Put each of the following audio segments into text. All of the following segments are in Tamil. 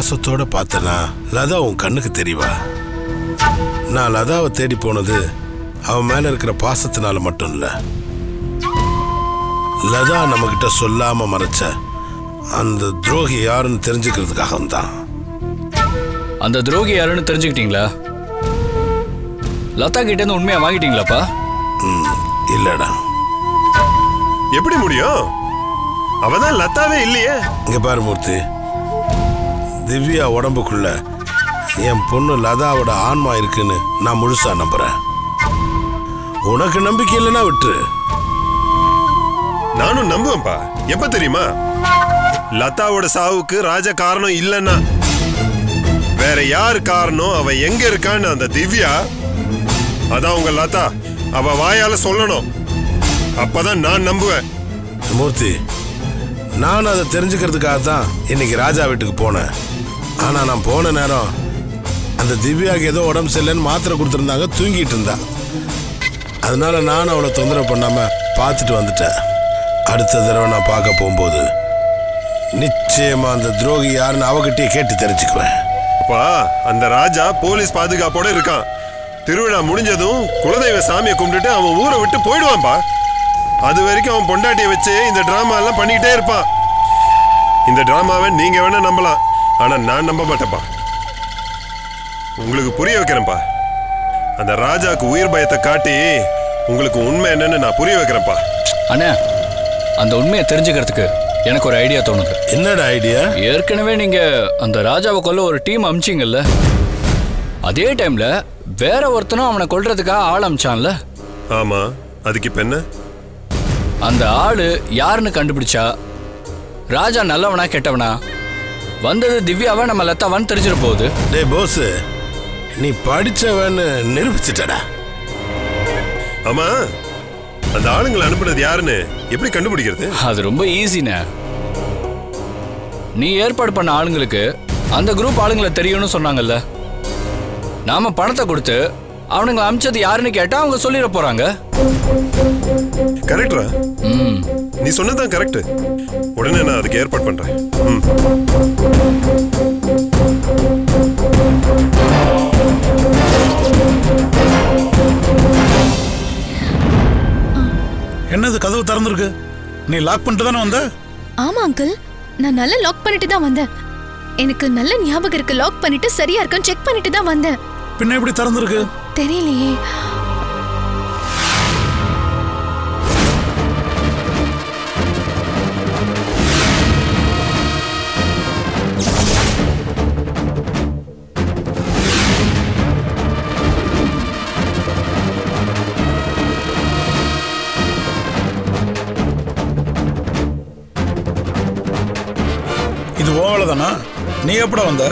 பாசத்தோட பார்த்தனா லதா உன் கண்ணுக்கு தெரியவா நான் லதாவை தேடி போனது அவன் மேல இருக்கிற பாசத்தினால மட்டும் இல்ல லதா நம்மகிட்ட சொல்லாம மறைச்ச அந்த துரோகி யாருன்னு தெரிஞ்சுக்கிறதுக்காக தான் அந்த துரோகி யாருன்னு தெரிஞ்சுக்கிட்டீங்களா லதா கிட்ட இருந்து உண்மையா வாங்கிட்டீங்களாப்பா இல்லடா எப்படி முடியும் அவதான் லதாவே இல்லையே இங்க பாரு மூர்த்தி திவ்யா உடம்புக்குள்ள என் பொண்ணு லதாவோட ஆன்மா இருக்குன்னு நான் முழுசா நம்புறேன் உனக்கு நம்பிக்கை இல்லைன்னா விட்டுரு நானும் நம்புவேன்ப்பா எப்ப தெரியுமா லதாவோட சாவுக்கு ராஜா காரணம் இல்லைன்னா வேற யார் காரணம் அவ எங்க இருக்கான்னு அந்த திவ்யா அதான் உங்க லதா அவ வாயால சொல்லணும் அப்பதான் நான் நம்புவேன் மூர்த்தி நான் அதை தெரிஞ்சுக்கிறதுக்காக தான் இன்னைக்கு ராஜா வீட்டுக்கு போனேன் ஆனா நான் போன நேரம் அந்த திவ்யாவுக்கு ஏதோ உடம்பு சரியில்லைன்னு மாத்திரை கொடுத்துருந்தாங்க தூங்கிட்டு இருந்தா அதனால நான் அவளை தொந்தரவு பண்ணாம பார்த்துட்டு வந்துட்டேன் அடுத்த தடவை நான் பார்க்க போகும்போது நிச்சயமா அந்த துரோகி யாருன்னு அவகிட்டயே கேட்டு தெரிஞ்சுக்குவேன் அப்பா அந்த ராஜா போலீஸ் பாதுகாப்போட இருக்கான் திருவிழா முடிஞ்சதும் குலதெய்வ சாமியை கும்பிட்டுட்டு அவன் ஊரை விட்டு போயிடுவான்பா அது வரைக்கும் அவன் பொண்டாட்டியை வச்சு இந்த டிராமா எல்லாம் பண்ணிக்கிட்டே இருப்பான் இந்த டிராமாவை நீங்க வேணா நம்பலாம் ஆனா நான் நம்ப மாட்டேன்ப்பா உங்களுக்கு புரிய வைக்கிறேன்ப்பா அந்த ராஜாக்கு உயிர் பயத்தை காட்டி உங்களுக்கு உண்மை என்னன்னு நான் புரிய வைக்கிறேன்ப்பா அண்ணா அந்த உண்மையை தெரிஞ்சுக்கிறதுக்கு எனக்கு ஒரு ஐடியா தோணுது என்னடா ஐடியா ஏற்கனவே நீங்க அந்த ராஜாவை கொல்ல ஒரு டீம் அமிச்சிங்கல்ல அதே டைம்ல வேற ஒருத்தனும் அவனை கொல்றதுக்காக ஆள் அமிச்சான்ல ஆமா அதுக்கு இப்ப என்ன அந்த ஆளு யாருன்னு கண்டுபிடிச்சா ராஜா நல்லவனா கெட்டவனா வந்தது திவ்யாவா நம்ம லத்தாவான்னு தெரிஞ்சிட போகுது டேய் போஸ் நீ படிச்சவன்னு நிரூபிச்சிட்டடா ஆமா அந்த ஆளுங்களை அனுப்புனது யாருன்னு எப்படி கண்டுபிடிக்கிறது அது ரொம்ப ஈஸிண்ணே நீ ஏற்பாடு பண்ண ஆளுங்களுக்கு அந்த குரூப் ஆளுங்களை தெரியும்னு சொன்னாங்கல்ல நாம பணத்தை கொடுத்து அவனுங்களை அமிச்சது யாருன்னு கேட்டா அவங்க சொல்லிட போறாங்க கரெக்டா ம் நீ சொன்னதான் கரெக்ட் உடனே நான் அதுக்கு ஏற்பாடு பண்றேன் ம். என்னது கதவு திறந்திருக்கு நீ லாக் பண்ணிட்டு தானே வந்த ஆமா அங்கிள் நான் நல்லா லாக் பண்ணிட்டு தான் வந்தேன் எனக்கு நல்ல ஞாபகம் இருக்கு லாக் பண்ணிட்டு சரியா இருக்கான்னு செக் பண்ணிட்டு தான் வந்தேன் பின்ன எப்படி திறந்திருக்கு தெரியலையே இது ஓவல தானா நீ எப்படா வந்த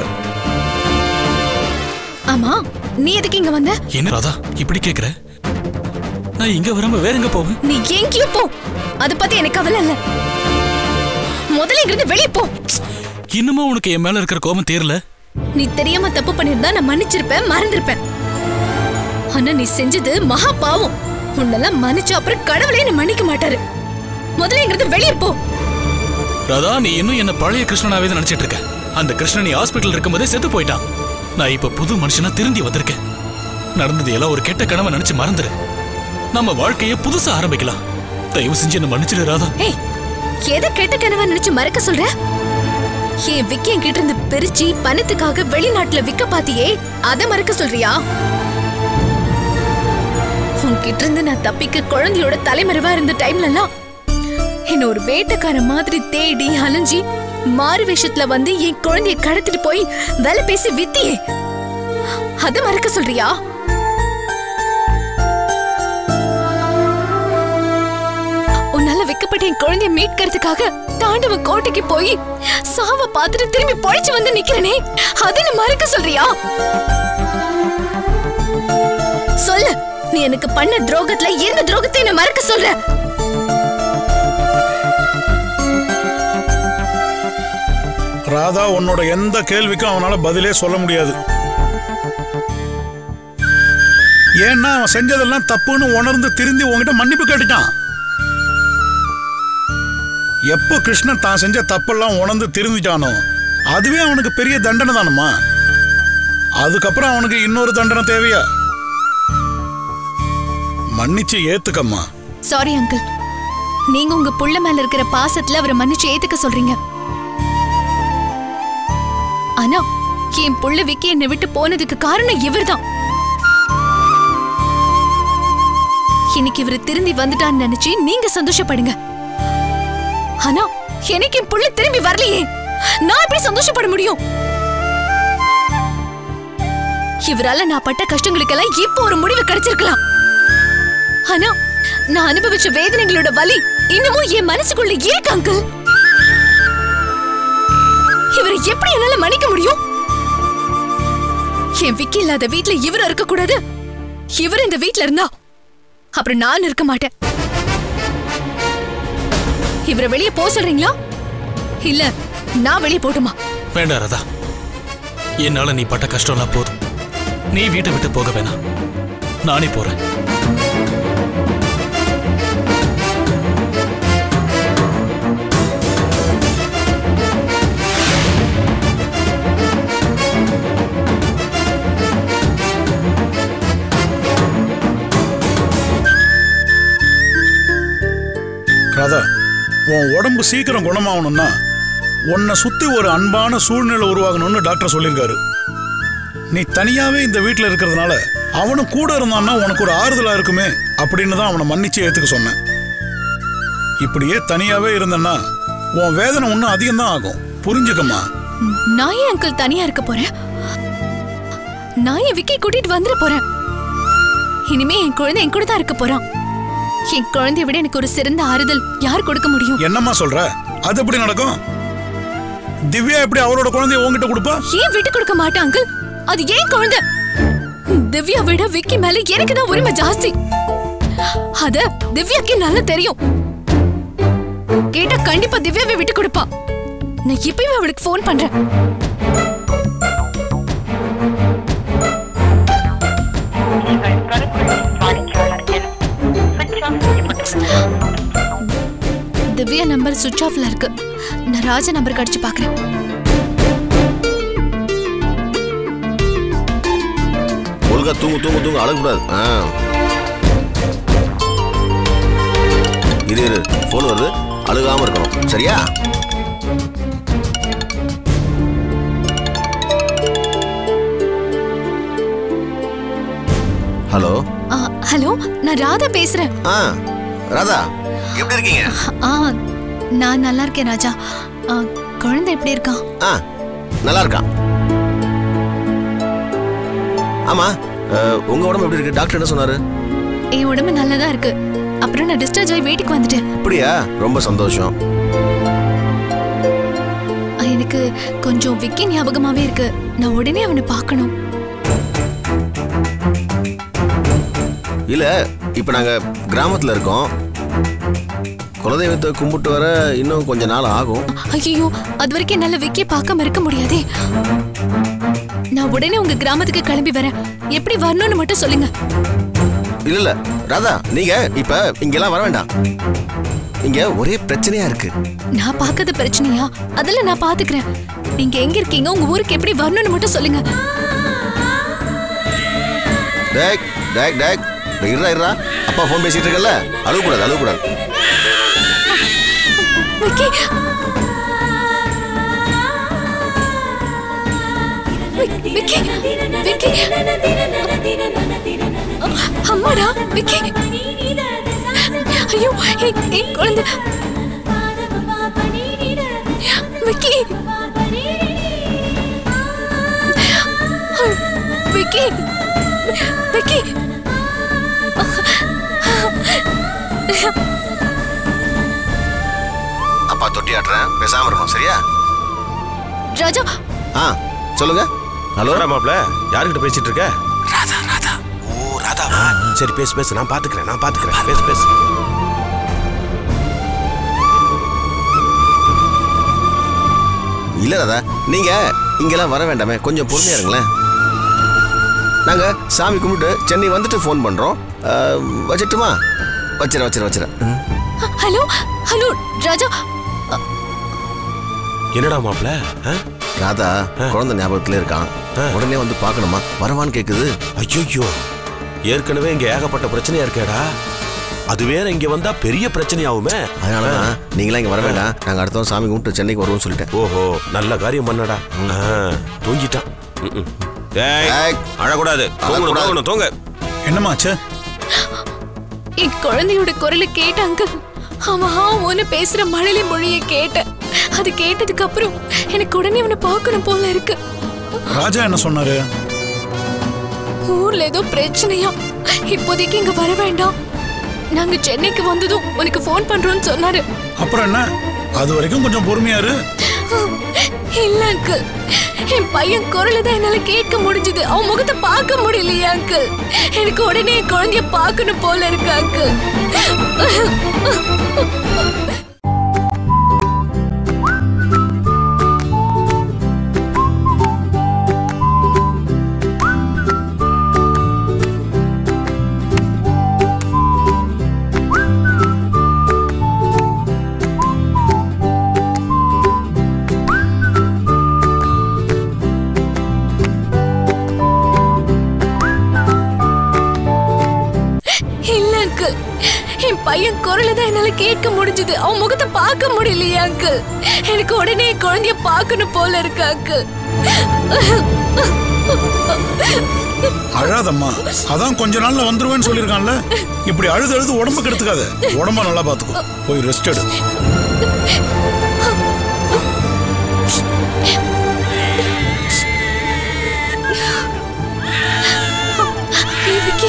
ஆமா நீ எதுக்கு இங்க வந்த என்ன ராதா இப்படி கேக்குற நான் இங்க வராம வேற எங்க போவேன் நீ எங்கேயோ போ அத பத்தி எனக்கு கவலை இல்ல முதல்ல இங்கிருந்து வெளியே போ இன்னுமா உனக்கு என் மேல இருக்கிற கோபம் தேரல நீ தெரியாம தப்பு பண்ணிருந்தா நான் மன்னிச்சிருப்பேன் மறந்திருப்பேன் ஆனா நீ செஞ்சது மகா பாவம் உன்னெல்லாம் மன்னிச்சு அப்புறம் கடவுளே நீ மன்னிக்க மாட்டாரு முதல்ல இங்கிருந்து வெளியே போ ராதா நீ இன்னும் என்ன பழைய கிருஷ்ணனாவே தான் நினைச்சிட்டு இருக்க அந்த கிருஷ்ணன் நீ ஹாஸ்பிட்டல் இருக்கும்போதே செத்து போயிட்டான் நான் இப்ப புது மனுஷனா திருந்தி வந்திருக்கேன் நடந்தது எல்லாம் ஒரு கெட்ட கனவை நினைச்சு மறந்துரு நம்ம வாழ்க்கைய புதுசா ஆரம்பிக்கலாம் தயவு செஞ்சு என்ன மன்னிச்சிடு ராதா ஏய் எதை கெட்ட கனவா நினைச்சு மறக்க சொல்ற என் விக்கி என்கிட்ட இருந்து பிரிச்சு பணத்துக்காக வெளிநாட்டுல விக்க பாத்தியே அதை மறக்க சொல்றியா உன்கிட்ட இருந்து நான் தப்பிக்க குழந்தையோட தலைமறைவா இருந்த டைம்ல எல்லாம் என்ன ஒரு வேட்டைக்கார மாதிரி தேடி அலைஞ்சி மாறு வேஷத்துல வந்து என் குழந்தைய கடத்திட்டு போய் வேலை பேசி வித்தியே அதை மறக்க சொல்றியா உன்னால வைக்கப்பட்ட என் குழந்தைய மீட்கிறதுக்காக தாண்டவ கோட்டைக்கு போய் சாவ பார்த்துட்டு திரும்பி பொழைச்சு வந்து நிக்கிறனே அதை நீ மறக்க சொல்றியா சொல்லு நீ எனக்கு பண்ண துரோகத்துல எந்த துரோகத்தை நான் மறக்க சொல்ற ராதா உன்னோட எந்த கேள்விக்கும் அவனால பதிலே சொல்ல முடியாது ஏன்னா அவன் செஞ்சதெல்லாம் தப்புன்னு உணர்ந்து திருந்தி உன்கிட்ட மன்னிப்பு கேட்டுட்டான் எப்போ கிருஷ்ணன் தான் செஞ்ச தப்பெல்லாம் உணர்ந்து திருந்திட்டானோ அதுவே அவனுக்கு பெரிய தண்டனை தானம்மா அதுக்கப்புறம் அவனுக்கு இன்னொரு தண்டனை தேவையா மன்னிச்சு ஏத்துக்கம்மா சாரி அங்கிள் நீங்க உங்க புள்ள மேல இருக்கிற பாசத்துல அவரை மன்னிச்சு ஏத்துக்க சொல்றீங்க ஆனா என் புள்ள விக்கி என்னை விட்டு போனதுக்கு காரணம் இவர்தான் இன்னைக்கு இவர் திரும்பி வந்துட்டான்னு நினைச்சு நீங்க சந்தோஷப்படுங்க ஆனா எனக்கு என் புள்ள திரும்பி வரலையே நான் எப்படி சந்தோஷப்பட முடியும் இவரால நான் பட்ட கஷ்டங்களுக்கெல்லாம் இப்போ ஒரு முடிவு கிடைச்சிருக்கலாம் ஆனா நான் அனுபவிச்ச வேதனைகளோட வலி இன்னமும் என் மனசுக்குள்ள இருக்கு அங்கிள் இவரை எப்படி என்னால மன்னிக்க முடியும் என் விக்கி இல்லாத வீட்ல இவரும் இருக்க கூடாது இவர் இந்த வீட்ல இருந்தா அப்புறம் நான் இருக்க மாட்டேன் இவரை வெளியே போக சொல்றீங்களா இல்ல நான் வெளியே போட்டுமா வேண்டாம் ராதா என்னால நீ பட்ட கஷ்டம்லாம் போதும் நீ வீட்டை விட்டு போக வேணாம் நானே போறேன் ராதா உன் உடம்பு சீக்கிரம் குணமாகணும்னா உன்னை சுத்தி ஒரு அன்பான சூழ்நிலை உருவாகணும்னு டாக்டர் சொல்லியிருக்காரு நீ தனியாவே இந்த வீட்டில் இருக்கிறதுனால அவனும் கூட இருந்தான்னா உனக்கு ஒரு ஆறுதலா இருக்குமே அப்படின்னு தான் அவனை மன்னிச்சு ஏத்துக்க சொன்னேன் இப்படியே தனியாவே இருந்தன்னா உன் வேதனை இன்னும் அதிகம்தான் ஆகும் புரிஞ்சுக்கம்மா நான் ஏன் அங்கிள் தனியா இருக்க போறேன் நான் என் விக்கி கூட்டிட்டு வந்துட போறேன் இனிமே என் குழந்தை என் கூட தான் இருக்க போறான் என் குழந்தைய விட எனக்கு ஒரு சிறந்த ஆறுதல் யார் கொடுக்க முடியும் என்னம்மா சொல்ற அது எப்படி நடக்கும் திவ்யா எப்படி அவரோட குழந்தைய உன்கிட்ட கொடுப்பா ஏன் விட்டு கொடுக்க மாட்டேன் அங்கிள் அது ஏன் குழந்தை திவ்யா விட விக்கி மேல எனக்கு தான் உரிமை ஜாஸ்தி அத திவ்யாக்கு நல்லா தெரியும் கேட்டா கண்டிப்பா திவ்யாவை விட்டு கொடுப்பா நான் இப்பயும் அவளுக்கு ஃபோன் பண்றேன் நீங்கள் பெறக்கூடிய வாடிக்கையாளர் எண் switch off செய்யப்பட்டுள்ளது. திவ்யா நம்பர் சுவிட்ச் ஆஃப்ல இருக்கு நான் ராஜ நம்பர் கடிச்சு பாக்குறேன் ஒழுங்கா தூங்கு தூங்கு தூங்கு அழக்கூடாது ஆ இரு இரு ஃபோன் வருது அழுகாம இருக்கணும் சரியா ஹலோ ஆ, ஹலோ நான் ராதா பேசுறேன் ஆ ராதா எப்படி இருக்கீங்க ஆ நான் நல்லா இருக்கேன் ராஜா ஆ, குழந்தை எப்படி இருக்கான் ஆ நல்லா இருக்கான் ஆமா அஹ், உங்க உடம்பு எப்படி இருக்கு டாக்டர் என்ன சொன்னாரு என் உடம்பு நல்லதா இருக்கு அப்புறம் நான் டிஸ்சார்ஜ் ஆகி வீட்டுக்கு வந்துட்டேன் அப்படியா ரொம்ப சந்தோஷம் ஆ, எனக்கு கொஞ்சம் விக்கி ஞாபகமாவே இருக்கு நான் உடனே அவனை பார்க்கணும் இல்ல இப்ப நாங்க கிராமத்துல இருக்கோம் குலதெய்வத்தை கும்பிட்டு வர இன்னும் கொஞ்ச நாள் ஆகும் ஐயோ அது வரைக்கும் என்னால விக்கிய பார்க்காம இருக்க முடியாதே நான் உடனே உங்க கிராமத்துக்கு கிளம்பி வரேன் எப்படி வரணும்னு மட்டும் சொல்லுங்க இல்ல இல்ல ராதா நீங்க இப்ப இங்கெல்லாம் வர வேண்டாம் இங்க ஒரே பிரச்சனையா இருக்கு நான் பார்க்காத பிரச்சனையா அதெல்லாம் நான் பாத்துக்கிறேன் நீங்க எங்க இருக்கீங்க உங்க ஊருக்கு எப்படி வரணும்னு மட்டும் சொல்லுங்க டேக் டேக் டேக் இருடா இருடா அப்பா ஃபோன் பேசிட்டு இருக்கல அழுகக்கூடாது அழுகக்கூடாது விக்கி விக்- விக்கி விக்கி அம்மாடா விக்கி ஐயோ என் என் குழந்தை விக்கி விக்கி விக்கி அப்பா தொட்டி ஆட்டுறேன் பேசாம இருக்கணும் சரியா ராஜா ஆ சொல்லுங்க ஹலோ மாப்ள யார்கிட்ட பேசிட்டு இருக்க ராதா ராதா ஓ ராதாவா சரி பேசு பேசு நான் பாத்துக்கிறேன் நான் பாத்துக்கிறேன் பேசு பேசு இல்ல ராதா நீங்க இங்கெல்லாம் வர வேண்டாமே கொஞ்சம் பொறுமையா இருங்களேன் நாங்க சாமி கும்பிட்டு சென்னை வந்துட்டு ஃபோன் பண்றோம் ஆ, வச்சிட்டுமா வச்சிடறேன் வச்சிடறேன் வச்சிடறேன் ம். ஹலோ ஹலோ ராஜா என்னடா மாப்ள ராதா குழந்தை ஞாபகத்துல இருக்கான் உடனே வந்து பார்க்கணுமா வரவான்னு கேக்குது ஐயோ ஏற்கனவே இங்க ஏகப்பட்ட பிரச்சனையா இருக்கேடா அது வேற இங்க வந்தா பெரிய பிரச்சனையாகுமே அதனாலதான் நீங்களாம் இங்க வர வேண்டாம் நாங்க அடுத்த வாரம் சாமி கும்பிட்டு சென்னைக்கு வருவோம்னு சொல்லிட்டேன் ஓஹோ நல்ல காரியம் பண்ணடா ஆ, தூங்கிட்டான் ம், ம். டேய், ஏய். அழக்கூடாது தூங்கணும் அழக்கூடாது. தூங்கணும் தூங்க என்னமாச்சு என் குழந்தையோட குரலை கேட்ட அங்கிள் அவன் ஹா ஒன்னு பேசுற மழலை மொழியை கேட்டேன் அது கேட்டதுக்கு அப்புறம் எனக்கு உடனே அவனை பார்க்கணும் போல இருக்கு ராஜா என்ன சொன்னாரு ஊர்ல ஏதோ பிரச்சனையா இப்போதைக்கு இங்க வர வேண்டாம் நாங்க சென்னைக்கு வந்ததும் உனக்கு ஃபோன் பண்றோம்னு சொன்னாரு அப்புறம் என்ன அது வரைக்கும் கொஞ்சம் பொறுமையா இரு இல்ல அங்கிள் என் பையன் குரலை தான் என்னால கேட்க முடிஞ்சது அவன் முகத்தை பார்க்க முடியலையே அங்கிள் எனக்கு உடனே என் குழந்தைய பார்க்கணும் போல இருக்கு அங்கிள் இல்ல அங்கிள் என் பையன் குரலை தான் என்னால கேட்க முடிஞ்சது அவன் முகத்தை பார்க்க முடியலையே அங்கிள் எனக்கு உடனே என் குழந்தைய பார்க்கணும் போல இருக்கு அங்கிள் அழாதம்மா அதான் கொஞ்ச நாள்ல வந்துருவேன்னு சொல்லியிருக்கான்ல இப்படி அழுது அழுது உடம்பு கெடுத்துக்காத உடம்ப நல்லா பாத்துக்கோ போய் ரெஸ்ட் எடு தேவகி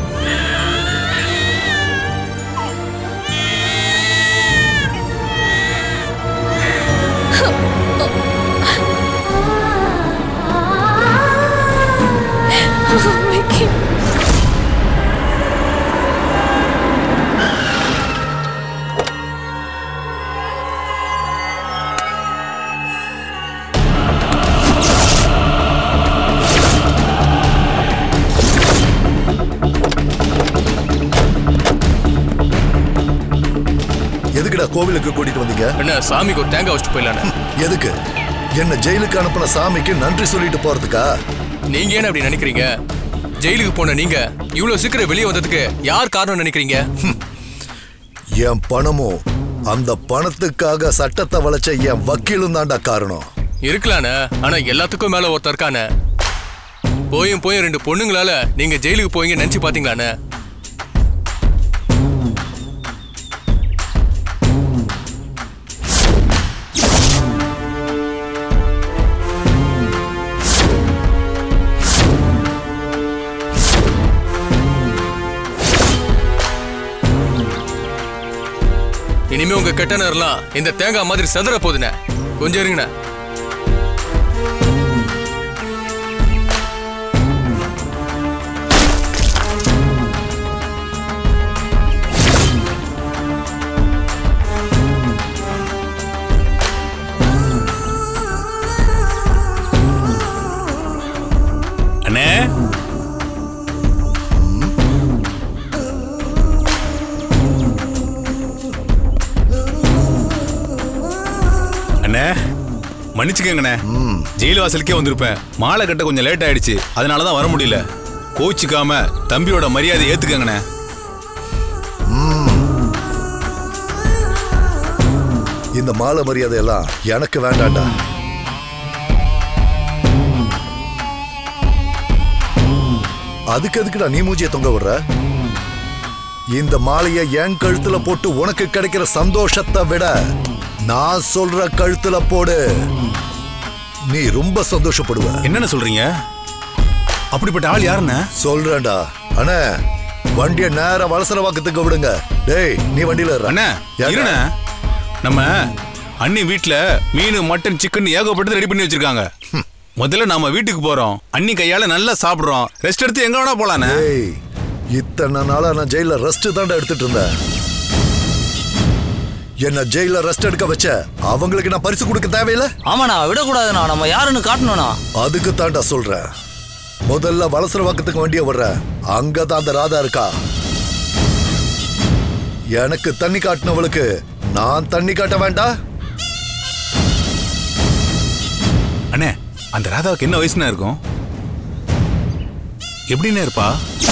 விக்கி எதுக்குடா கோவிலுக்கு கூட்டிட்டு வந்தீங்க என்ன சாமிக்கு ஒரு தேங்காய் வச்சுட்டு போயிடலான்னு எதுக்கு என்ன ஜெயிலுக்கு அனுப்புன சாமிக்கு நன்றி சொல்லிட்டு போறதுக்கா நீங்க ஏன் அப்படி நினைக்கிறீங்க ஜெயிலுக்கு போன நீங்க இவ்வளவு சீக்கிரம் வெளியே வந்ததுக்கு யார் காரணம் நினைக்கிறீங்க என் பணமும் அந்த பணத்துக்காக சட்டத்தை வளைச்ச என் வக்கீலும் தான்டா காரணம் இருக்கலானே ஆனா எல்லாத்துக்கும் மேல ஒருத்தர் இருக்கானே போயும் போயும் ரெண்டு பொண்ணுங்களால நீங்க ஜெயிலுக்கு போவீங்க நினைச்சு பாத்தீங்களாண்ணே இனிமே உங்க கெட்ட நேரம்லாம் இந்த தேங்காய் மாதிரி செதற போகுதுண்ணே கொஞ்சம் இருங்கண்ணே அண்ணே அண்ணே மன்னிச்சுக்கங்கண்ணே ஜெயில் வாசலுக்கே வந்திருப்பேன் மாலை கட்ட கொஞ்சம் லேட் ஆயிடுச்சு அதனால தான் வர முடியல கோச்சிக்காம தம்பியோட மரியாதை ஏத்துக்கங்கண்ணே இந்த மாலை மரியாதை எல்லாம் எனக்கு வேண்டாம்டா அதுக்கு எதுக்குடா நீ மூஞ்சிய தொங்க விடுற இந்த மாலைய என் கழுத்துல போட்டு உனக்கு கிடைக்கிற சந்தோஷத்தை விட நான் சொல்ற கழுத்துல போடு நீ ரொம்ப சந்தோஷப்படுவ என்னென்ன சொல்றீங்க அப்படிப்பட்ட ஆள் யாருண்ணே சொல்றேன்டா அண்ணே வண்டிய நேரா வலசர வாக்கத்துக்கு விடுங்க டேய் நீ வண்டியில ஏறுடா. அண்ணே ஏறுடா. இருண்ணே நம்ம அண்ணி வீட்ல மீன் மட்டன் சிக்கன் ஏகப்பட்டது ரெடி பண்ணி வச்சிருக்காங்க முதல்ல நாம வீட்டுக்கு போறோம் அண்ணி கையால நல்லா சாப்பிடுறோம் ரெஸ்ட் எடுத்து எங்க வேணா போலாண்ணே ஏய் இத்தனை நாளா நான் ஜெயில ரெஸ்ட் தான்டா எடுத்துட்டு இருந்தேன் என்ன ஜெயில ரெஸ்ட் எடுக்க வச்ச அவங்களுக்கு நான் பரிசு கொடுக்க தேவையில்ல ஆமாண்ணா விடக்கூடாதுண்ணா நம்ம யாருன்னு காட்டணும்ண்ணா அதுக்கு தான்டா சொல்றேன் முதல்ல வலசர வாக்கத்துக்கு வண்டிய விடுற அங்கதான் அந்த ராதா இருக்கா எனக்கு தண்ணி காட்டினவளுக்கு நான் தண்ணி காட்ட வேண்டாம் அண்ணே அந்த ராதாவுக்கு என்ன வயசுனா இருக்கும் எப்படின்னு இருப்பா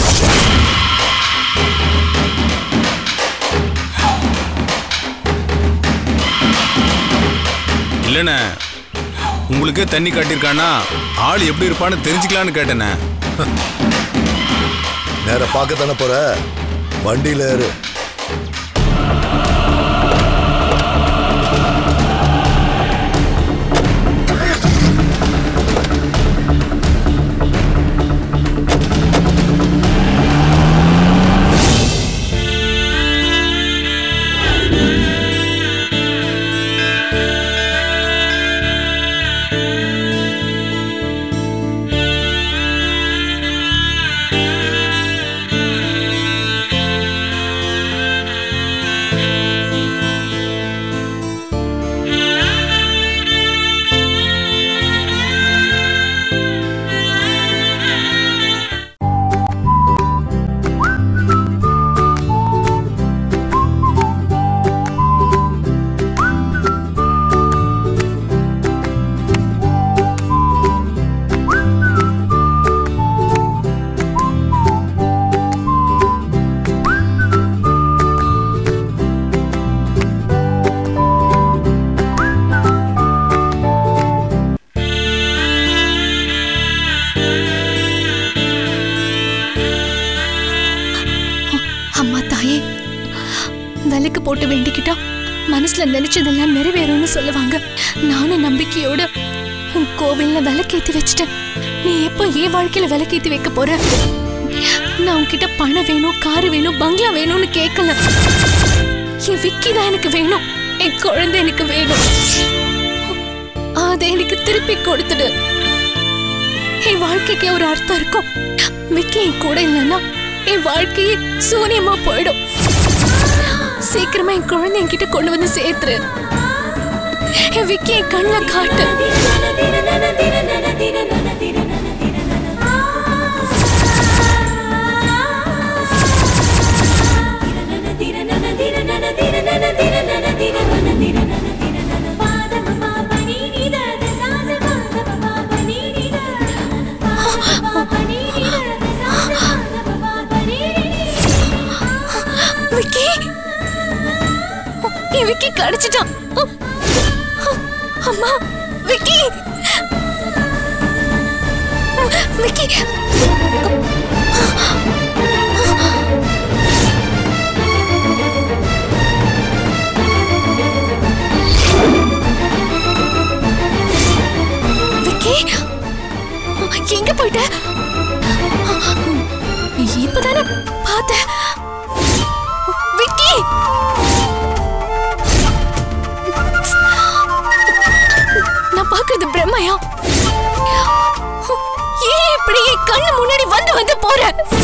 இல்லைண்ணே உங்களுக்கே தண்ணி காட்டியிருக்கானா ஆள் எப்படி இருப்பான்னு தெரிஞ்சுக்கலான்னு கேட்டேண்ணே நேர பார்க்க தானே போற வண்டியில ஏறு அம்மா தாயே விளக்கு போட்டு வேண்டிக்கிட்டா மனசுல நினைச்சதெல்லாம் நிறைவேறும்னு சொல்லுவாங்க நானும் நம்பிக்கையோட உன் கோவில்ல விளக்கேத்தி வச்சுட்டேன் நீ எப்போ என் வாழ்க்கையில விளக்கேத்தி வைக்க போற நான் உன்கிட்ட பணம் வேணும் காரு வேணும் பங்களா வேணும்னு கேட்கல என் விக்கி தான் எனக்கு வேணும் என் குழந்தை எனக்கு வேணும் அதை எனக்கு திருப்பி கொடுத்துடு என் வாழ்க்கைக்கு ஒரு அர்த்தம் இருக்கும் விக்கி என் கூட இல்லைன்னா என் வாழ்க்கையே சூனியமா போயிடும் சீக்கிரமா என் குழந்தை என்கிட்ட கொண்டு வந்து சேர்த்துரு என் விக்கி என் கண்ணில் காட்டு விக்கி என் விக்கி கடிச்சிட்டான் அம்மா விக்கி விக்கி விக்கி எங்க போயிட்ட இப்பதானே பார்த்தேன் விக்கி நான் பாக்குறது பிரம்மையா ஏன் இப்படி என் கண்ணு முன்னாடி வந்து வந்து போற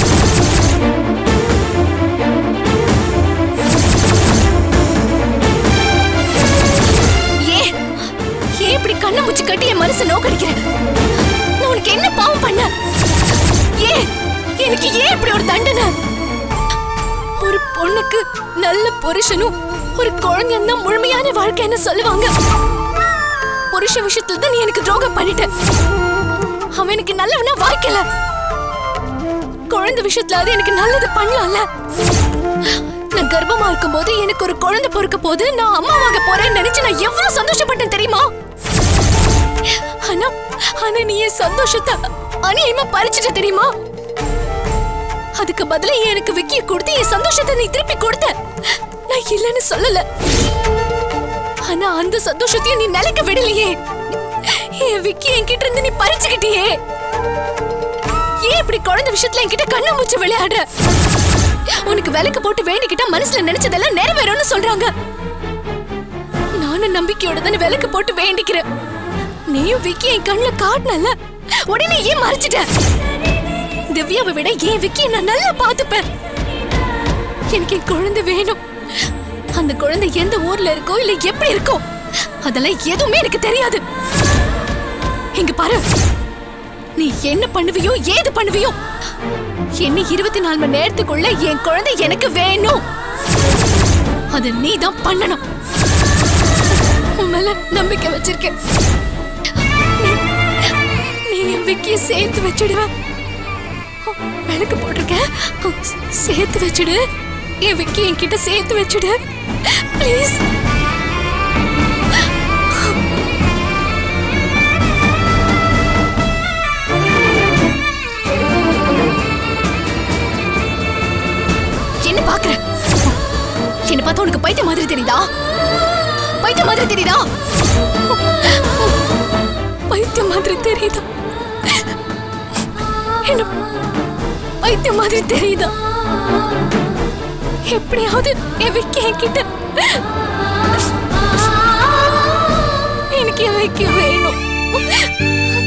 ஏன் ஏன் இப்படி கண்ணை முச்சு கட்டி என் மனசை நோக்கடிக்கிற நான் உனக்கு என்ன பாவம் பண்ண ஏன் எனக்கு ஏன் இப்படி ஒரு தண்டனை ஒரு பொண்ணுக்கு நல்ல புருஷனும் ஒரு குழந்தையும் தான் முழுமையான வாழ்க்கைன்னு சொல்லுவாங்க புருஷ விஷயத்துல தான் நீ எனக்கு துரோகம் பண்ணிட்ட அவன் எனக்கு நல்லவனா வாய்க்கல குழந்தை விஷயத்துல அது எனக்கு நல்லது பண்ணலாம்ல நான் கர்ப்பமா இருக்கும்போது எனக்கு ஒரு குழந்தை பிறக்க போது நான் அம்மாவாக போறேன்னு நினைச்சு நான் எவ்வளவு சந்தோஷப்பட்டேன் தெரியுமா ஆனா ஆனா நீ என் சந்தோஷத்தை அநியாயமா பறிச்சுட்ட தெரியுமா அதுக்கு பதிலா எனக்கு விக்கிய கொடுத்து என் சந்தோஷத்தை நீ திருப்பி கொடுத்த நான் இல்லைன்னு சொல்லல ஆனா அந்த சந்தோஷத்தையும் நீ நிலைக்க விடலையே என் விக்கி என்கிட்ட இருந்து நீ பறிச்சுக்கிட்டியே ஏன் இப்படி குழந்தை விஷயத்துல என்கிட்ட கண்ணை மூச்சு விளையாடுற உனக்கு விலைக்கு போட்டு வேண்டிக்கிட்டா மனசுல நினைச்சதெல்லாம் நிறைவேறும்னு சொல்றாங்க நானும் நம்பிக்கையோட தானே விலைக்கு போட்டு வேண்டிக்கிறேன் நீயும் விக்கி என் கண்ணுல காட்டினல உடனே ஏன் மறைச்சிட்ட திவ்யாவை விட என் விக்கிய நான் நல்லா பார்த்துப்பேன் எனக்கு என் குழந்தை வேணும் அந்த குழந்தை எந்த ஊர்ல இருக்கோ இல்ல எப்படி இருக்கோ அதெல்லாம் எதுவுமே எனக்கு தெரியாது இங்க பாரு நீ என்ன பண்ணுவியோ ஏது பண்ணுவியோ என்ன இருபத்தி நாலு மணி நேரத்துக்குள்ள என் குழந்தை எனக்கு வேணும் அது நீ தான் பண்ணணும் உன் மேல நம்பிக்கை வச்சிருக்கேன் நீ- விக்கிய சேர்த்து வச்சிடுவேன் விளக்கு போட்டிருக்கேன் சேர்த்து வச்சிடு என் விக்கி என்கிட்ட சேர்த்து வச்சிடு ப்ளீஸ் என்ன பாக்குற என்ன பார்த்தா உனக்கு பைத்திய மாதிரி தெரியுதா பைத்திய மாதிரி தெரியுதா பைத்திய மாதிரி தெரியுதா என்ன பைத்திய மாதிரி தெரியுதா எப்படியாவது என் விக்கி என்கிட்ட எனக்கு என் விக்கி வேணும்